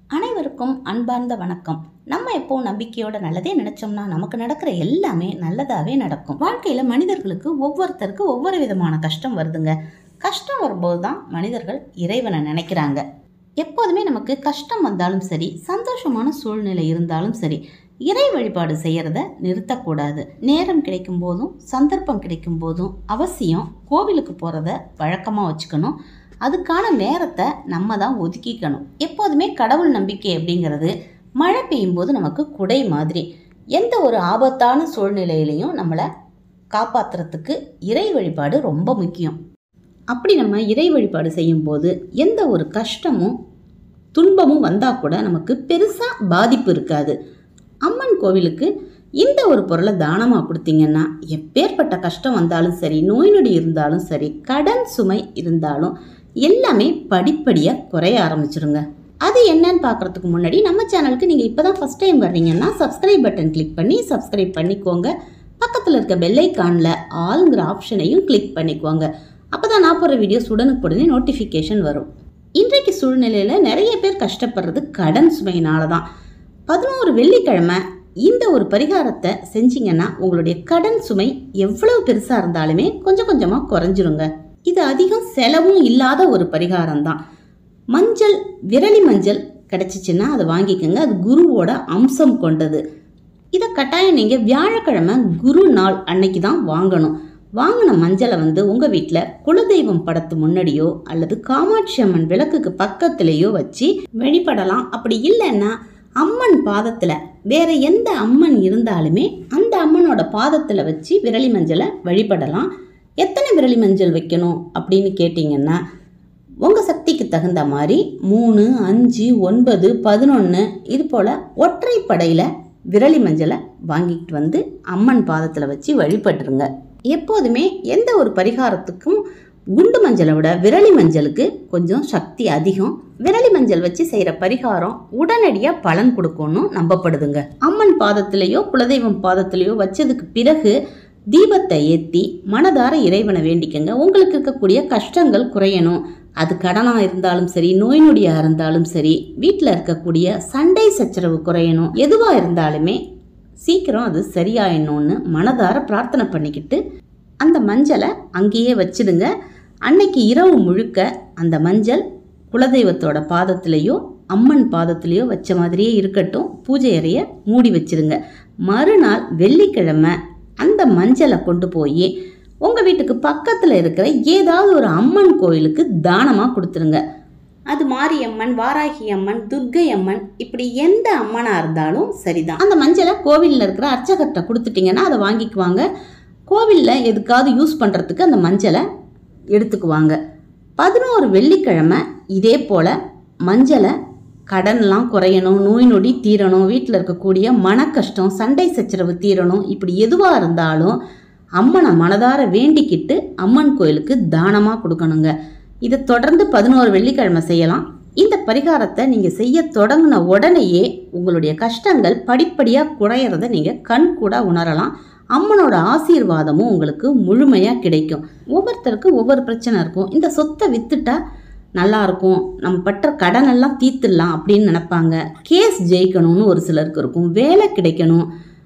அனைவருக்கும் அன்பார்ந்த வணக்கம் நம்ம எப்போ நம்பிக்கையோட நல்லதே நினைச்சோம்னா நமக்கு நடக்கிற எல்லாமே நல்லதாவே நடக்கும் வாழ்க்கையில மனிதர்களுக்கு ஒவ்வொருத்தருக்கு ஒவ்வொரு விதமான கஷ்டம் வருதுங்க கஷ்டம் வரும்போது தான் மனிதர்கள் இறைவனை நினைக்கிறாங்க எப்போதுமே நமக்கு கஷ்டம் வந்தாலும் சரி சந்தோஷமான சூழ்நிலை இருந்தாலும் சரி இறை வழிபாடு செய்யறத நிறுத்தக்கூடாது நேரம் கிடைக்கும் போதும் சந்தர்ப்பம் கிடைக்கும் போதும் அவசியம் கோவிலுக்கு போறத வழக்கமா வச்சுக்கணும் அதுக்கான நேரத்தை நம்ம தான் ஒதுக்கிக்கணும் எப்போதுமே கடவுள் நம்பிக்கை அப்படிங்கிறது மழை பெய்யும் போது நமக்கு குடை மாதிரி எந்த ஒரு ஆபத்தான சூழ்நிலையிலையும் நம்மளை காப்பாத்துறதுக்கு இறை வழிபாடு ரொம்ப முக்கியம் அப்படி நம்ம இறை வழிபாடு செய்யும்போது எந்த ஒரு கஷ்டமும் துன்பமும் வந்தால் கூட நமக்கு பெருசாக பாதிப்பு இருக்காது அம்மன் கோவிலுக்கு இந்த ஒரு பொருளை தானமாக கொடுத்தீங்கன்னா எப்பேற்பட்ட கஷ்டம் வந்தாலும் சரி நோய் நொடி இருந்தாலும் சரி கடன் சுமை இருந்தாலும் எல்லாமே படிப்படியாக குறைய ஆரம்பிச்சிருங்க அது என்னன்னு பார்க்குறதுக்கு முன்னாடி நம்ம சேனலுக்கு நீங்கள் இப்போ தான் ஃபஸ்ட் டைம் வர்றீங்கன்னா சப்ஸ்கிரைப் பட்டன் கிளிக் பண்ணி சப்ஸ்கிரைப் பண்ணிக்கோங்க பக்கத்தில் இருக்க பெல்லைக்கானில் ஆளுங்கிற ஆப்ஷனையும் கிளிக் பண்ணிக்கோங்க அப்போ தான் நான் போகிற வீடியோஸ் உடனுக்குடனே நோட்டிஃபிகேஷன் வரும் இன்றைக்கு சூழ்நிலையில் நிறைய பேர் கஷ்டப்படுறது கடன் சுமையினால தான் பதினோரு வெள்ளிக்கிழமை இந்த ஒரு பரிகாரத்தை செஞ்சீங்கன்னா உங்களுடைய கடன் சுமை எவ்வளவு பெருசாக இருந்தாலுமே கொஞ்சம் கொஞ்சமாக குறைஞ்சிருங்க இது அதிகம் செலவும் இல்லாத ஒரு பரிகாரம் தான் மஞ்சள் விரலி மஞ்சள் கிடச்சிச்சின்னா அதை வாங்கிக்கோங்க அது குருவோட அம்சம் கொண்டது இதை கட்டாயம் நீங்கள் வியாழக்கிழமை குரு நாள் அன்னைக்கு தான் வாங்கணும் வாங்கின மஞ்சளை வந்து உங்கள் வீட்டில் குலதெய்வம் படத்து முன்னாடியோ அல்லது காமாட்சி அம்மன் விளக்குக்கு பக்கத்துலேயோ வச்சு வழிபடலாம் அப்படி இல்லைன்னா அம்மன் பாதத்தில் வேற எந்த அம்மன் இருந்தாலுமே அந்த அம்மனோட பாதத்தில் வச்சு விரலி மஞ்சளை வழிபடலாம் எத்தனை விரலி மஞ்சள் வைக்கணும் அப்படின்னு கேட்டிங்கன்னா உங்கள் சக்திக்கு தகுந்த மாதிரி மூணு அஞ்சு ஒன்பது பதினொன்று இது போல் ஒற்றைப்படையில் விரலி மஞ்சளை வாங்கிட்டு வந்து அம்மன் பாதத்தில் வச்சு வழிபட்டுருங்க எப்போதுமே எந்த ஒரு பரிகாரத்துக்கும் குண்டு மஞ்சளை விட விரலி மஞ்சளுக்கு கொஞ்சம் சக்தி அதிகம் விரலி மஞ்சள் வச்சு செய்கிற பரிகாரம் உடனடியாக பலன் கொடுக்கும்னு நம்பப்படுதுங்க அம்மன் பாதத்திலேயோ குலதெய்வம் பாதத்திலேயோ வச்சதுக்கு பிறகு தீபத்தை ஏற்றி மனதார இறைவனை வேண்டிக்கங்க உங்களுக்கு இருக்கக்கூடிய கஷ்டங்கள் குறையணும் அது கடனாக இருந்தாலும் சரி நோய் நொடியாக இருந்தாலும் சரி வீட்டில் இருக்கக்கூடிய சண்டை சச்சரவு குறையணும் எதுவாக இருந்தாலுமே சீக்கிரம் அது சரியாயிடணும்னு மனதார பிரார்த்தனை பண்ணிக்கிட்டு அந்த மஞ்சளை அங்கேயே வச்சிடுங்க அன்னைக்கு இரவு முழுக்க அந்த மஞ்சள் குலதெய்வத்தோட பாதத்திலேயோ அம்மன் பாதத்திலேயோ வச்ச மாதிரியே இருக்கட்டும் பூஜை அறைய மூடி வச்சிருங்க மறுநாள் வெள்ளிக்கிழமை அந்த மஞ்சளை கொண்டு போய் உங்கள் வீட்டுக்கு பக்கத்தில் இருக்கிற ஏதாவது ஒரு அம்மன் கோயிலுக்கு தானமாக கொடுத்துருங்க அது மாரியம்மன் வாராகி அம்மன் துர்க்கை அம்மன் இப்படி எந்த அம்மனாக இருந்தாலும் சரிதான் அந்த மஞ்சளை கோவிலில் இருக்கிற அர்ச்சகர்கிட்ட கொடுத்துட்டிங்கன்னா அதை வாங்கிக்குவாங்க கோவிலில் எதுக்காவது யூஸ் பண்ணுறதுக்கு அந்த மஞ்சளை எடுத்துக்குவாங்க பதினோரு வெள்ளிக்கிழமை இதே போல் மஞ்சளை கடன்லாம் குறையணும் நோய் நொடி தீரணும் வீட்டில் இருக்கக்கூடிய மன கஷ்டம் சண்டை சச்சரவு தீரணும் இப்படி எதுவாக இருந்தாலும் அம்மனை மனதார வேண்டிக்கிட்டு அம்மன் கோயிலுக்கு தானமாக கொடுக்கணுங்க இதை தொடர்ந்து பதினோரு வெள்ளிக்கிழமை செய்யலாம் இந்த பரிகாரத்தை நீங்கள் செய்ய தொடங்கின உடனேயே உங்களுடைய கஷ்டங்கள் படிப்படியாக குறையிறத நீங்கள் கண் கூட உணரலாம் அம்மனோட ஆசீர்வாதமும் உங்களுக்கு முழுமையாக கிடைக்கும் ஒவ்வொருத்தருக்கு ஒவ்வொரு பிரச்சனை இருக்கும் இந்த சொத்தை வித்துட்டா நல்லா இருக்கும் நம்ம பற்ற கடன் எல்லாம் தீர்த்துடலாம் அப்படின்னு நினைப்பாங்க கேஸ் ஜெயிக்கணும்னு ஒரு சிலருக்கு இருக்கும் வேலை கிடைக்கணும்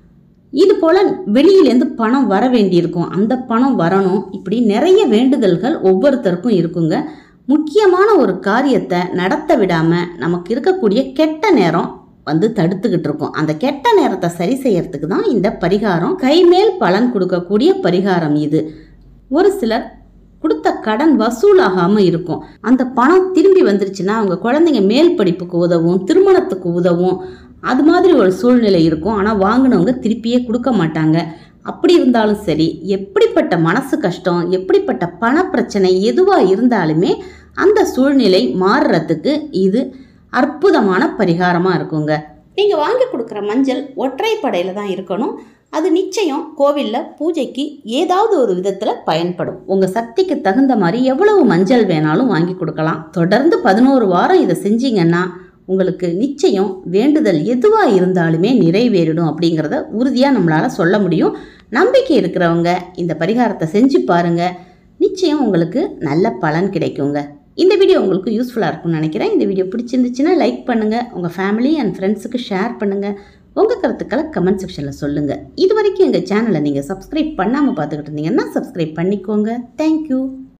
இது போல் வெளியிலேருந்து பணம் வர வேண்டியிருக்கும் அந்த பணம் வரணும் இப்படி நிறைய வேண்டுதல்கள் ஒவ்வொருத்தருக்கும் இருக்குங்க முக்கியமான ஒரு காரியத்தை நடத்த விடாமல் நமக்கு இருக்கக்கூடிய கெட்ட நேரம் வந்து தடுத்துக்கிட்டு இருக்கோம் அந்த கெட்ட நேரத்தை சரி செய்யறதுக்கு தான் இந்த பரிகாரம் கைமேல் பலன் கொடுக்கக்கூடிய பரிகாரம் இது ஒரு சிலர் கொடுத்த கடன் வசூலாகாமல் இருக்கும் அந்த பணம் திரும்பி வந்துருச்சுன்னா அவங்க குழந்தைங்க மேல் படிப்புக்கு உதவும் திருமணத்துக்கு உதவும் அது மாதிரி ஒரு சூழ்நிலை இருக்கும் ஆனால் வாங்கினவங்க திருப்பியே கொடுக்க மாட்டாங்க அப்படி இருந்தாலும் சரி எப்படிப்பட்ட மனசு கஷ்டம் எப்படிப்பட்ட பண பிரச்சனை எதுவாக இருந்தாலுமே அந்த சூழ்நிலை மாறுறதுக்கு இது அற்புதமான பரிகாரமாக இருக்குங்க நீங்கள் வாங்கி கொடுக்குற மஞ்சள் ஒற்றைப்படையில் தான் இருக்கணும் அது நிச்சயம் கோவிலில் பூஜைக்கு ஏதாவது ஒரு விதத்தில் பயன்படும் உங்கள் சக்திக்கு தகுந்த மாதிரி எவ்வளவு மஞ்சள் வேணாலும் வாங்கி கொடுக்கலாம் தொடர்ந்து பதினோரு வாரம் இதை செஞ்சீங்கன்னா உங்களுக்கு நிச்சயம் வேண்டுதல் எதுவாக இருந்தாலுமே நிறைவேறிடும் அப்படிங்கிறத உறுதியாக நம்மளால் சொல்ல முடியும் நம்பிக்கை இருக்கிறவங்க இந்த பரிகாரத்தை செஞ்சு பாருங்க நிச்சயம் உங்களுக்கு நல்ல பலன் கிடைக்குங்க இந்த வீடியோ உங்களுக்கு யூஸ்ஃபுல்லாக இருக்கும்னு நினைக்கிறேன் இந்த வீடியோ பிடிச்சிருந்துச்சுன்னா லைக் பண்ணுங்கள் உங்கள் ஃபேமிலி அண்ட் ஃப்ரெண்ட்ஸுக்கு ஷேர் பண்ணுங்கள் உங்கள் கருத்துக்களை கமெண்ட் செக்ஷனில் சொல்லுங்கள் இது வரைக்கும் எங்கள் சேனலை நீங்கள் சப்ஸ்கிரைப் பண்ணாமல் பார்த்துக்கிட்டு இருந்தீங்கன்னா சப்ஸ்கிரைப் பண்ணிக்கோங்க தேங்க்யூ